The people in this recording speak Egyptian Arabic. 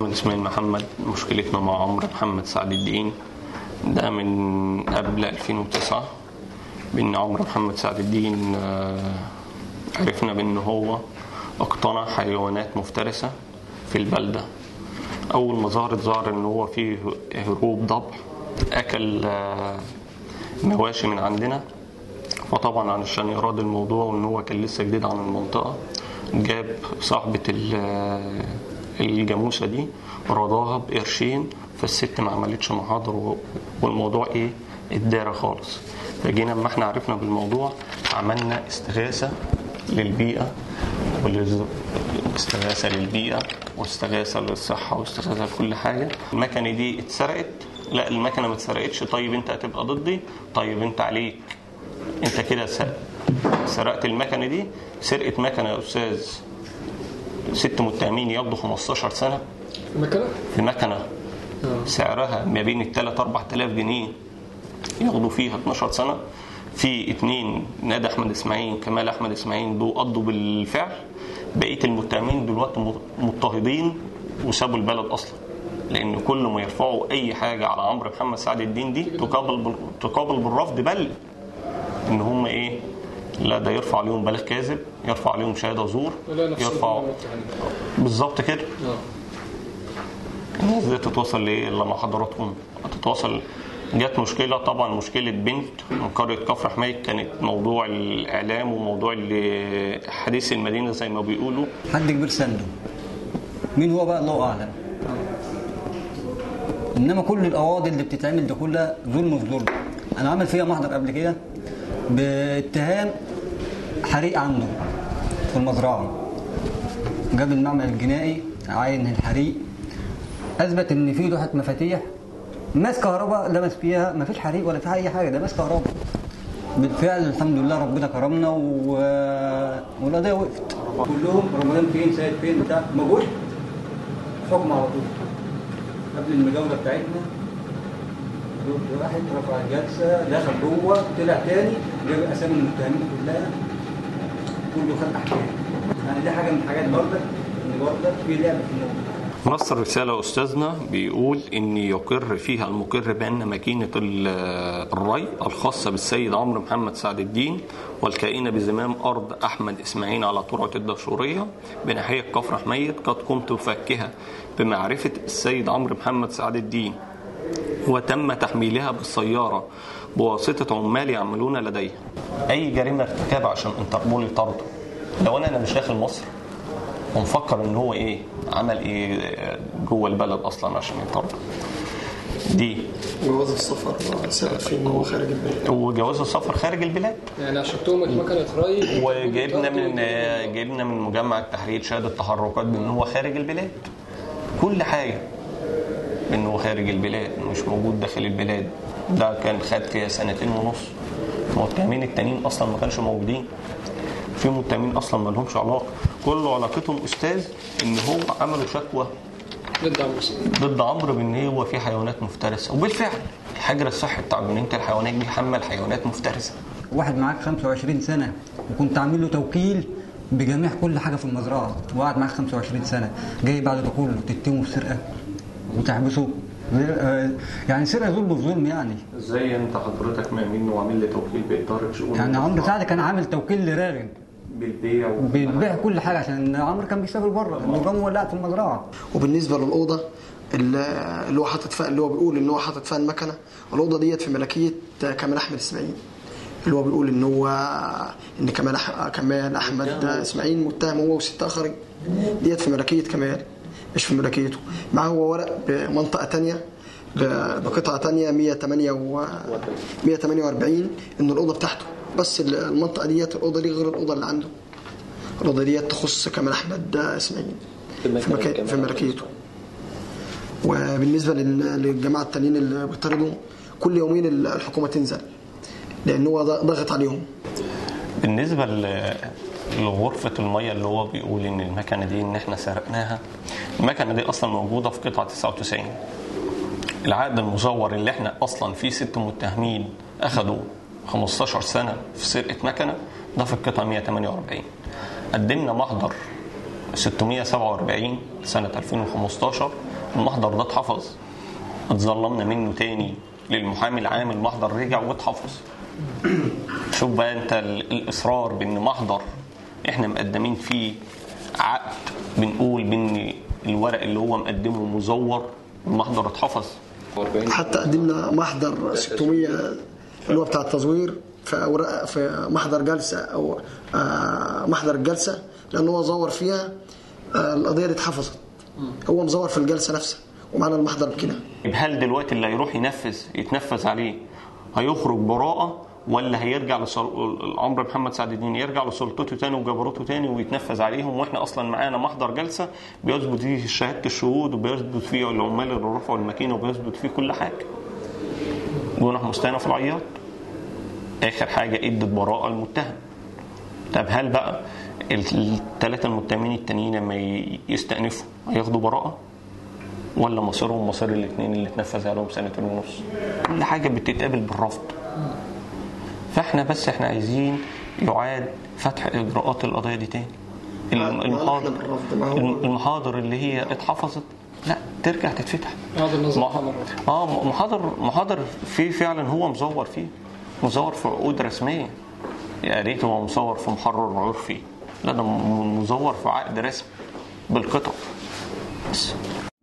اسماعيل محمد مشكلتنا مع عمرو محمد سعد الدين ده من قبل 2009 بان عمرو محمد سعد الدين آه، عرفنا بان هو اقتنع حيوانات مفترسة في البلدة اول ما ظهرت ظهر ان هو فيه هروب ضبع اكل آه، مواشي من عندنا فطبعا علشان يراد الموضوع وان هو كان لسه جديد عن المنطقه جاب صاحبه ال- الجاموسه دي رضاها بقرشين فالست ما عملتش محاضر و- والموضوع ايه اتدارى خالص فجينا اما احنا عرفنا بالموضوع عملنا استغاثه للبيئه ولز- استغاثه للبيئه واستغاثه للصحه واستغاثه لكل حاجه المكنه دي اتسرقت لا المكنه ما اتسرقتش طيب انت هتبقى ضدي طيب انت عليك انت كده س- سرقت المكنه دي سرقه مكنه يا استاذ ست متهمين ياخدوا 15 سنه مكنه في مكنه سعرها ما بين ال 3 4000 جنيه ياخدوا فيها 12 سنه في اتنين نادي احمد اسماعيل كمال احمد اسماعيل دول قضوا بالفعل بقيه المتهمين دلوقتي مضطهدين وسابوا البلد اصلا لان كل ما يرفعوا اي حاجه على عمرو محمد سعد الدين دي تقابل بال... تقابل بالرفض بل ان هم ايه لا ده يرفع عليهم بلاغ كاذب يرفع عليهم شهاده زور لا نفس يرفع بالظبط كده اه الناس دي تتواصل ليه الا مع حضراتكم هتتواصل جت مشكلة طبعا مشكلة بنت من قرية كفر حميد كانت موضوع الإعلام وموضوع ال- حديث المدينة زي ما بيقولوا حد كبير سنده مين هو بقى الله اعلم انما كل القواضي اللي بتتعمل ده كلها ظلم في ظلم انا عامل فيها محضر قبل كده باتهام حريق عنده في المزرعه جاب المعمل الجنائي عاين الحريق اثبت ان في لوحه مفاتيح ماس كهرباء لمس فيها ما فيش حريق ولا في اي حاجه ده ماس كهرباء بالفعل الحمد لله ربنا كرمنا و... والقضيه وقفت كلهم رمضان فين سيد فين بتاع ما جوش حكم على طول قبل المجاوله بتاعتنا واحد رفع الجلسه دخل جوه طلع تاني جاب اسامي المتهمين كلها كله خد احكام يعني دي حاجه من الحاجات برضك ان برضك في لعب في الموضوع نص الرسالة أستاذنا بيقول إن يقر فيها المقر بأن ماكينة ال- الري الخاصة بالسيد عمرو محمد سعد الدين والكائنة بزمام أرض أحمد إسماعيل على ترعة الدشورية بناحية كفر حميد قد قمت بفكها بمعرفة السيد عمرو محمد سعد الدين وتم تحميلها بالسيارة بواسطة عمال يعملون لديها أي جريمة ارتكاب عشان انتربول يطرده لو أنا أنا مش داخل مصر ومفكر ان هو ايه عمل ايه جوه البلد اصلا عشان يطرد دي جواز السفر سأل فيه ان هو خارج البلاد وجواز السفر خارج البلاد يعني عشان تهمة مكنة ري وجبنا من جبنا من مجمع التحرير شهاده تحركات بان هو خارج البلاد كل حاجه انه هو خارج البلاد مش موجود داخل البلاد ده كان خد كده سنتين ونص المتهمين التانيين اصلا ما كانش موجودين في متهمين اصلا ما لهمش علاقه كل علاقتهم استاذ ان هو عملوا شكوى ضد عمرو سعد. ضد عمرو بان هو في حيوانات مفترسه وبالفعل الحجر الصحي بتاع جنينه الحيوانات دي حمل حيوانات مفترسه واحد معاك 25 سنة وكنت عامل له توكيل بجميع كل حاجة في المزرعة وقعد معاك 25 سنة جاي بعد ده كله تتهمه بسرقة وتحبسه آه، يعني سرقة ظلم في ظلم يعني ازاي انت حضرتك مأمين وعامل لي توكيل بإدارة شؤون يعني عمرو سعد كان عامل توكيل لراغب بالبيع و... بيبيع كل حاجة عشان عمرو كان بيسافر بره النظام ولعت في المزرعة وبالنسبه للاوضه اللي اللي هو حاطط فيها اللي هو بيقول ان هو حاطط فيها المكنه الاوضه ديت في ملكيه كمال احمد اسماعيل اللي هو بيقول ان هو ان كمال أح- كمال احمد اسماعيل متهم هو وست اخرين ديت في ملكيه كمال مش في ملكيته معاه هو ورق بمنطقه تانية ب- بقطعه تانية 108 و 148 ان الاوضه بتاعته بس المنطقه ديت الاوضه دي غير الاوضه اللي عنده الاوضه ديت تخص كمال احمد اسماعيل في, مكا... في ملكيته وبالنسبه لل- للجماعه التانيين اللي بيطردوا كل يومين الحكومه تنزل لان هو ضغط عليهم بالنسبة ل- لغرفة المية اللي هو بيقول إن المكنة دي إن إحنا سرقناها المكنة دي أصلا موجودة في قطعة 99 العقد المزور اللي إحنا أصلا فيه ست متهمين أخدوا 15 سنة في سرقة مكنة ده في القطعة 148 قدمنا محضر 647 سنة 2015 المحضر ده اتحفظ اتظلمنا منه تاني للمحامي العام المحضر رجع واتحفظ شوف بقى انت ال- الاصرار بان محضر احنا مقدمين فيه عقد بنقول بان الورق اللي هو مقدمه مزور المحضر اتحفظ حتى قدمنا محضر 600 اللي هو بتاع التزوير في اوراق في محضر جلسه او آه، محضر الجلسه لان هو زور فيها آه، القضيه دي اتحفظت هو مزور في الجلسه نفسها ومعنا المحضر بكده طيب هل دلوقتي اللي هيروح ينفذ يتنفذ عليه هيخرج براءة ولا هيرجع لسل... عمرو محمد سعد الدين يرجع لسلطته تاني وجبروته تاني ويتنفذ عليهم واحنا اصلا معانا محضر جلسه بيثبت فيه شهاده الشهود وبيثبت فيه العمال اللي رفعوا الماكينه وبيثبت فيه كل حاجه. جنح مستأنف العياط اخر حاجه ادت براءه المتهم. طب هل بقى الثلاثه المتهمين التانيين لما ي- يستأنفوا هياخدوا براءه؟ ولا مصيرهم مصير الاثنين اللي اتنفذ عليهم سنتين ونص كل حاجه بتتقابل بالرفض فاحنا بس احنا عايزين يعاد فتح اجراءات القضيه دي تاني الم- المحاضر بالرفض، ما هو- المحاضر اللي هي اتحفظت لا ترجع تتفتح إعادة النظر مح- مرة. اه محاضر محاضر فيه فعلا هو مزور فيه مزور في عقود رسميه يا ريت هو مصور في محرر عرفي لا ده م- مزور في عقد رسمي بالقطع بس